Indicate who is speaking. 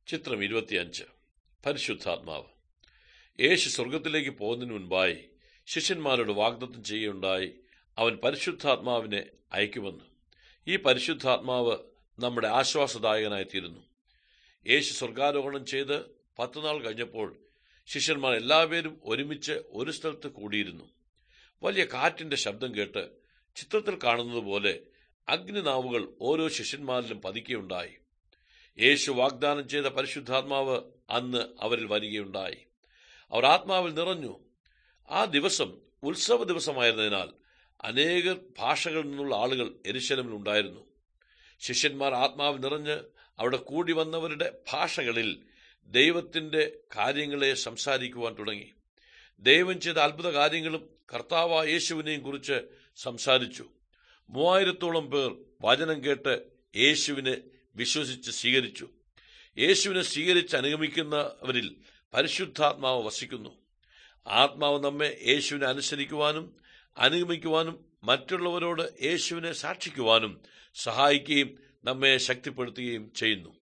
Speaker 1: ചിത്രം ഇരുപത്തിയഞ്ച് പരിശുദ്ധാത്മാവ് യേശു സ്വർഗത്തിലേക്ക് പോകുന്നതിന് മുൻപായി ശിഷ്യന്മാരോട് വാഗ്ദത്തം ചെയ്യുകയുണ്ടായി അവൻ പരിശുദ്ധാത്മാവിനെ അയക്കുമെന്ന് ഈ പരിശുദ്ധാത്മാവ് നമ്മുടെ ആശ്വാസദായകനായിത്തീരുന്നു യേശു സ്വർഗാരോഹണം ചെയ്ത് പത്തുനാൾ കഴിഞ്ഞപ്പോൾ ശിഷ്യന്മാർ എല്ലാവരും ഒരുമിച്ച് ഒരു സ്ഥലത്ത് കൂടിയിരുന്നു വലിയ കാറ്റിന്റെ ശബ്ദം കേട്ട് ചിത്രത്തിൽ കാണുന്നത് പോലെ അഗ്നിനാവുകൾ ഓരോ ശിഷ്യന്മാരിലും പതിക്കുകയുണ്ടായി യേശു വാഗ്ദാനം ചെയ്ത പരിശുദ്ധാത്മാവ് അന്ന് അവരിൽ വരികയുണ്ടായി അവർ ആത്മാവിൽ നിറഞ്ഞു ആ ദിവസം ഉത്സവ ദിവസമായിരുന്നതിനാൽ അനേക ഭാഷകളിൽ നിന്നുള്ള ആളുകൾ എരിശലമിൽ ഉണ്ടായിരുന്നു ശിഷ്യന്മാർ ആത്മാവിൽ നിറഞ്ഞ് അവിടെ കൂടി വന്നവരുടെ ഭാഷകളിൽ ദൈവത്തിന്റെ കാര്യങ്ങളെ സംസാരിക്കുവാൻ തുടങ്ങി ദൈവം ചെയ്ത അത്ഭുത കാര്യങ്ങളും കർത്താവ യേശുവിനെയും കുറിച്ച് സംസാരിച്ചു മൂവായിരത്തോളം പേർ വചനം കേട്ട് യേശുവിനെ വിശ്വസിച്ച് സ്വീകരിച്ചു യേശുവിനെ സ്വീകരിച്ച് അനുഗമിക്കുന്നവരിൽ പരിശുദ്ധാത്മാവ് വസിക്കുന്നു ആത്മാവ് നമ്മെ യേശുവിനെ അനുസരിക്കുവാനും അനുഗമിക്കുവാനും മറ്റുള്ളവരോട് യേശുവിനെ സാക്ഷിക്കുവാനും സഹായിക്കുകയും നമ്മെ ശക്തിപ്പെടുത്തുകയും ചെയ്യുന്നു